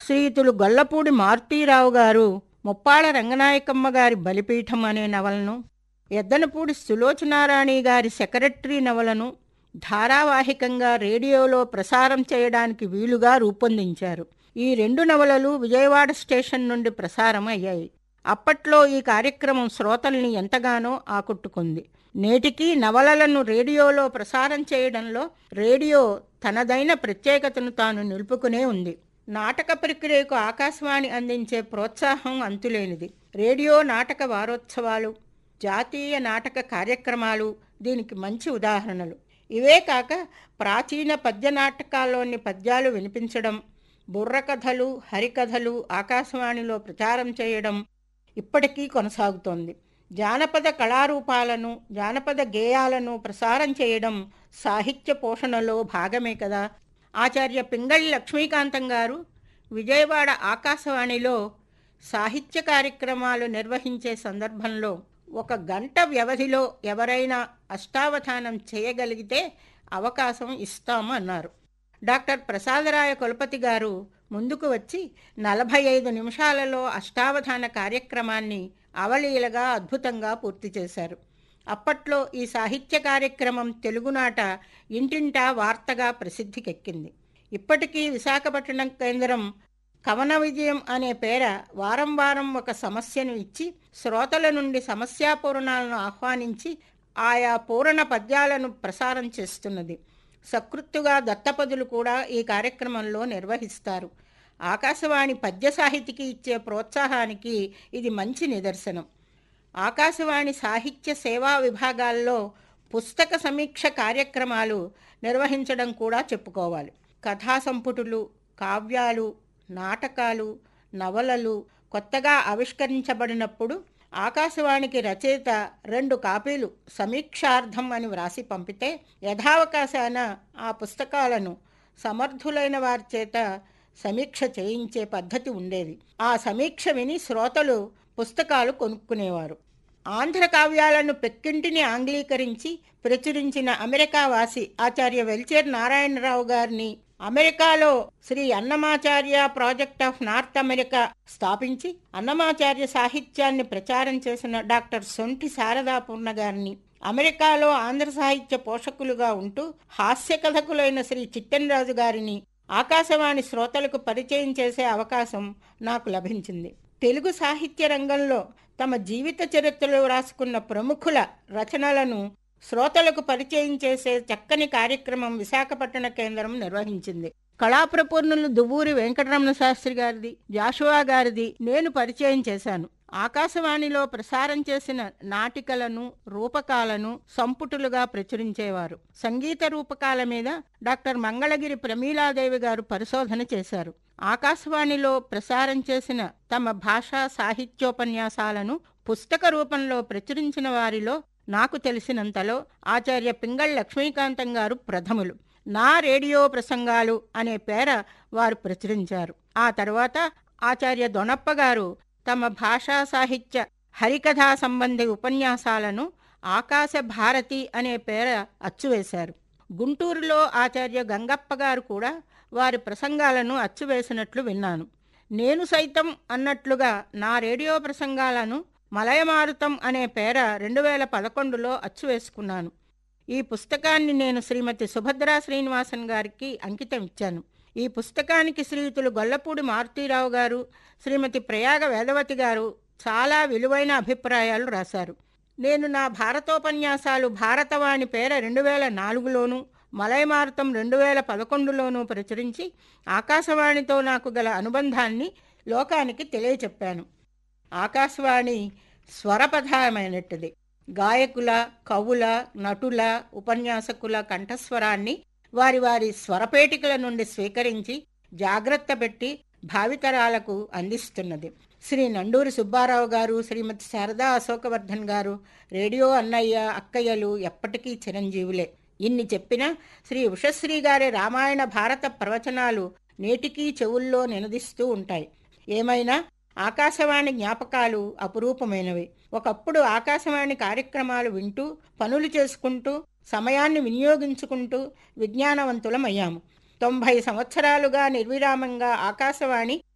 శ్రీయుతులు గొల్లపూడి మారుతీరావు గారు ముప్పాళ రంగనాయకమ్మ గారి బలిపీఠం అనే నవలను ఎద్దనపూడి సులోచనారాణి గారి సెక్రటరీ నవలను ధారావాహికంగా రేడియోలో ప్రసారం చేయడానికి వీలుగా రూపొందించారు ఈ రెండు నవలలు విజయవాడ స్టేషన్ నుండి ప్రసారం అయ్యాయి అప్పట్లో ఈ కార్యక్రమం శ్రోతల్ని ఎంతగానో ఆకట్టుకుంది నేటికీ నవలలను రేడియోలో ప్రసారం చేయడంలో రేడియో తనదైన ప్రత్యేకతను తాను నిలుపుకునే ఉంది నాటక ప్రక్రియకు ఆకాశవాణి అందించే ప్రోత్సాహం అంతులేనిది రేడియో నాటక వారోత్సవాలు జాతీయ నాటక కార్యక్రమాలు దీనికి మంచి ఉదాహరణలు ఇవే కాక ప్రాచీన పద్య నాటకాల్లోని పద్యాలు వినిపించడం బుర్రకథలు హరికథలు ఆకాశవాణిలో ప్రచారం చేయడం ఇప్పటికీ కొనసాగుతోంది జానపద కళారూపాలను జానపద గేయాలను ప్రసారం చేయడం సాహిత్య పోషణలో భాగమే కదా ఆచార్య పింగళి లక్ష్మీకాంతం గారు విజయవాడ ఆకాశవాణిలో సాహిత్య కార్యక్రమాలు నిర్వహించే సందర్భంలో ఒక గంట వ్యవధిలో ఎవరైనా అష్టావధానం చేయగలిగితే అవకాశం ఇస్తాము అన్నారు డాక్టర్ ప్రసాదరాయ కులపతి గారు ముందుకు వచ్చి నలభై ఐదు నిమిషాలలో అష్టావధాన కార్యక్రమాన్ని అవలీలగా అద్భుతంగా పూర్తి చేశారు అప్పట్లో ఈ సాహిత్య కార్యక్రమం తెలుగునాట ఇంటింటా వార్తగా ప్రసిద్ధికెక్కింది ఇప్పటికీ విశాఖపట్నం కేంద్రం కవన విజయం అనే పేర వారం వారం ఒక సమస్యను ఇచ్చి శ్రోతల నుండి సమస్యాపూరణాలను ఆహ్వానించి ఆయా పూరణ పద్యాలను ప్రసారం చేస్తున్నది సకృత్తుగా దత్తపదులు కూడా ఈ కార్యక్రమంలో నిర్వహిస్తారు ఆకాశవాణి పద్య సాహితికి ఇచ్చే ప్రోత్సాహానికి ఇది మంచి నిదర్శనం ఆకాశవాణి సాహిత్య సేవా విభాగాల్లో పుస్తక సమీక్ష కార్యక్రమాలు నిర్వహించడం కూడా చెప్పుకోవాలి కథా సంపుటులు కావ్యాలు నాటకాలు నవలలు కొత్తగా ఆవిష్కరించబడినప్పుడు ఆకాశవాణికి రచయిత రెండు కాపీలు సమీక్షార్థం అని వ్రాసి పంపితే యథావకాశాన ఆ పుస్తకాలను సమర్థులైన వారి చేత సమీక్ష చేయించే పద్ధతి ఉండేది ఆ సమీక్ష విని శ్రోతలు పుస్తకాలు కొనుక్కునేవారు ఆంధ్ర కావ్యాలను పెక్కింటిని ఆంగ్లీకరించి ప్రచురించిన అమెరికా వాసి ఆచార్య వెల్చేర్ నారాయణరావు గారిని అమెరికాలో Shri Annamacharya project of North America స్థాపించి అన్నమాచార్య సాహిత్యాన్ని ప్రచారం చేసిన డాక్టర్ సొంటి శారదాపూర్ణ గారిని అమెరికాలో ఆంధ్ర సాహిత్య పోషకులుగా ఉంటూ హాస్య కథకులైన శ్రీ చిట్టెనరాజు గారిని ఆకాశవాణి శ్రోతలకు పరిచయం చేసే అవకాశం నాకు లభించింది తెలుగు సాహిత్య రంగంలో తమ జీవిత చరిత్రలో రాసుకున్న ప్రముఖుల రచనలను శ్రోతలకు పరిచయం చేసే చక్కని కార్యక్రమం విశాఖపట్టణ కేంద్రం నిర్వహించింది కళాప్రపూర్ణులు దువ్వూరి వెంకటరమణ శాస్త్రి గారిది జాషువా గారిది నేను పరిచయం చేశాను ఆకాశవాణిలో ప్రసారం చేసిన నాటికలను రూపకాలను సంపుటులుగా ప్రచురించేవారు సంగీత రూపకాల మీద డాక్టర్ మంగళగిరి ప్రమీలాదేవి గారు పరిశోధన చేశారు ఆకాశవాణిలో ప్రసారం చేసిన తమ భాషా సాహిత్యోపన్యాసాలను పుస్తక రూపంలో ప్రచురించిన వారిలో నాకు తెలిసినంతలో ఆచార్య పింగళ్ లక్ష్మీకాంతం గారు ప్రథములు నా రేడియో ప్రసంగాలు అనే పేర వారు ప్రచురించారు ఆ తర్వాత ఆచార్య దొనప్ప గారు తమ భాషా సాహిత్య హరికథా సంబంధి ఉపన్యాసాలను ఆకాశ భారతి అనే పేర అచ్చువేశారు గుంటూరులో ఆచార్య గంగప్ప గారు కూడా వారి ప్రసంగాలను అచ్చువేసినట్లు విన్నాను నేను సైతం అన్నట్లుగా నా రేడియో ప్రసంగాలను మలయమారుతం అనే పేర రెండు వేల పదకొండులో అచ్చువేసుకున్నాను ఈ పుస్తకాన్ని నేను శ్రీమతి సుభద్రా శ్రీనివాసన్ గారికి అంకితం ఇచ్చాను ఈ పుస్తకానికి శ్రీయుతులు గొల్లపూడి మారుతీరావు గారు శ్రీమతి ప్రయాగ వేదవతి గారు చాలా విలువైన అభిప్రాయాలు రాశారు నేను నా భారతోపన్యాసాలు భారతవాణి పేర రెండు వేల నాలుగులోను మలయమారుతం రెండు వేల పదకొండులోనూ ప్రచురించి ఆకాశవాణితో నాకు గల అనుబంధాన్ని లోకానికి తెలియచెప్పాను ఆకాశవాణి స్వరపథమైనట్టుది గాయకుల కవుల నటుల ఉపన్యాసకుల కంఠస్వరాన్ని వారి వారి స్వరపేటికల నుండి స్వీకరించి జాగ్రత్త పెట్టి భావితరాలకు అందిస్తున్నది శ్రీ నండూరి సుబ్బారావు గారు శ్రీమతి శారదా అశోకవర్ధన్ గారు రేడియో అన్నయ్య అక్కయ్యలు ఎప్పటికీ చిరంజీవులే ఇన్ని చెప్పినా శ్రీ ఉషశ్రీ గారి రామాయణ భారత ప్రవచనాలు నేటికీ చెవుల్లో నినదిస్తూ ఉంటాయి ఏమైనా ఆకాశవాణి జ్ఞాపకాలు అపురూపమైనవి ఒకప్పుడు ఆకాశవాణి కార్యక్రమాలు వింటూ పనులు చేసుకుంటూ సమయాన్ని వినియోగించుకుంటూ విజ్ఞానవంతులమయ్యాము తొంభై సంవత్సరాలుగా నిర్విరామంగా ఆకాశవాణి